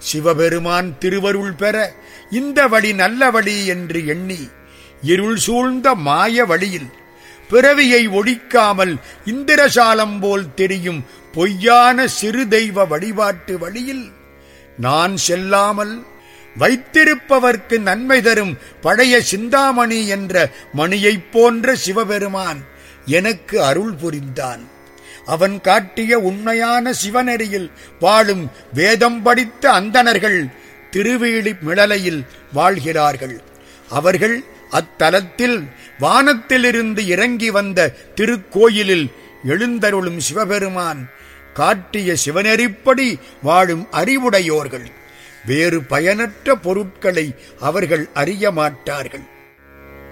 சிவபெருமான் திருவருள் பெற இந்த வழி நல்ல வழி என்று எண்ணி இருள் சூழ்ந்த மாய வழியில் பிறவியை ஒழிக்காமல் இந்திரசாலம் போல் தெரியும் பொய்யான சிறு தெய்வ வழிபாட்டு வழியில் நான் செல்லாமல் வைத்திருப்பவர்க்கு நன்மை தரும் பழைய சிந்தாமணி என்ற மணியைப் போன்ற சிவபெருமான் எனக்கு அருள் புரிந்தான் அவன் காட்டிய உண்மையான சிவநெறியில் வாழும் வேதம் படித்த அந்தணர்கள் திருவேலி மிளலையில் வாழ்கிறார்கள் அவர்கள் அத்தலத்தில் வானத்திலிருந்து இறங்கி வந்த திருக்கோயிலில் எழுந்தருளும் சிவபெருமான் காட்டிய சிவநெறிப்படி வாழும் அறிவுடையோர்கள் வேறு பயனற்ற பொருட்களை அவர்கள் அறிய மாட்டார்கள்